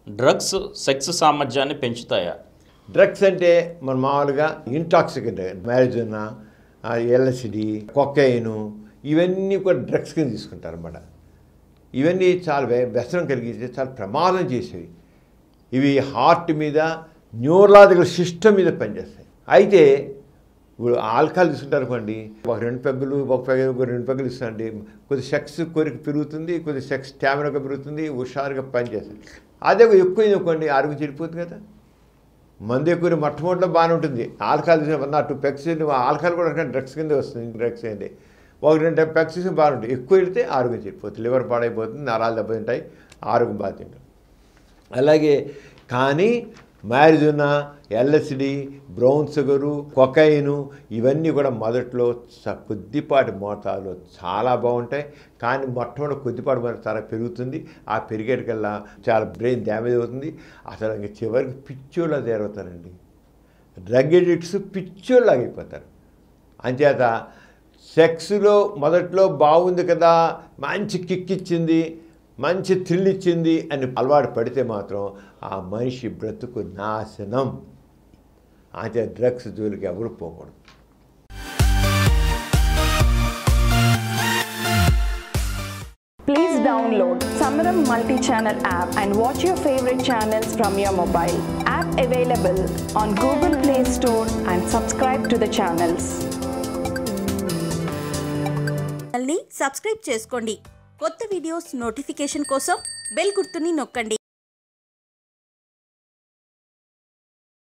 Drugs sex సామర్థ్యాన్ని పెంచుతాయా drugs అంటే మన మామూలుగా ఇంటాక్సికెంట్ మ్యారేజ్ ఉన్న ఎల్ఎస్డి కొక్కైను ఇవన్నీ కూడా డ్రగ్స్ కింద తీసుకుంటారు అన్నమాట ఇవన్నీ చాలా వ్య- వ్యసనం కలిగించే చాలా ప్రమాదం చేసేవి ఇవి హార్ట్ మీద న్యూరలాజికల్ సిస్టమ్ మీద పనిచేస్తాయి అయితే ఇప్పుడు ఆల్కహాల్ తీసుకుంటారు అనుకోండి ఒక రెండు పెగ్గులు ఒక పెగ్ ఒక రెండు పెగ్గులు ఇస్తాండి కొద్ది సెక్స్ కోరిక పెరుగుతుంది కొద్ది సెక్స్ స్టామినాగా పెరుగుతుంది హుషారుగా పనిచేస్తుంది అదే ఎక్కువ అనుకోండి ఆరోగ్యం చెడిపోతుంది కదా మందు ఎక్కువ మొట్టమొదటిలో బాగానే ఉంటుంది ఆల్కహాల్ తీసుకున్న టూ పెక్స్ ఆల్కహాల్ కూడా డ్రగ్స్ కింద వస్తుంది డ్రగ్స్ ఏంటి ఒక రెండు పెక్స్ తీసుకుని బాగుంటుంది ఎక్కువ వెళితే ఆరోగ్యం చెడిపోతుంది లివర్ పాడైపోతుంది నరాలు దెబ్బతింటాయి ఆరోగ్యం బాగుంటుంది అలాగే కానీ marijuana LSD brown sugar cocaine ఇవన్నీ కూడా మొదట్లో స- కొద్దిపాటి మోతాదులో చాలా బాగుంటాయి కానీ మొట్టమొదటి కొద్దిపాటి మోతాదు చాలా పెరుగుతుంది ఆ పెరిగేటికల్లా చాలా బ్రెయిన్ డ్యామేజ్ అవుతుంది అసలు ఇంక చివరికి పిచ్చోళ్ళ తయారవుతారండి డ్రగ్ ఎడిక్ట్స్ పిచ్చోళ్ళు అయిపోతారు అంచేత సెక్స్లో మొదట్లో బాగుంది కదా మంచి కిక్ ఇచ్చింది మంచి థ్రిల్ ఇచ్చింది అని అలవాటు పడితే మాత్రం ఆ మనిషి బ్రతుకు నాశనం అంతే డ్రగ్స్ జోలికి ఎవరు పోకూడదు Please download Samaram multi-channel app and watch your favorite channels from your mobile. App available on Google Play Store and subscribe to the channels. ఛానల్ని సబ్స్క్రైబ్ చేసుకోండి కొత్త వీడియోస్ నోటిఫికేషన్ కోసం బెల్ గుర్తుని నొక్కండి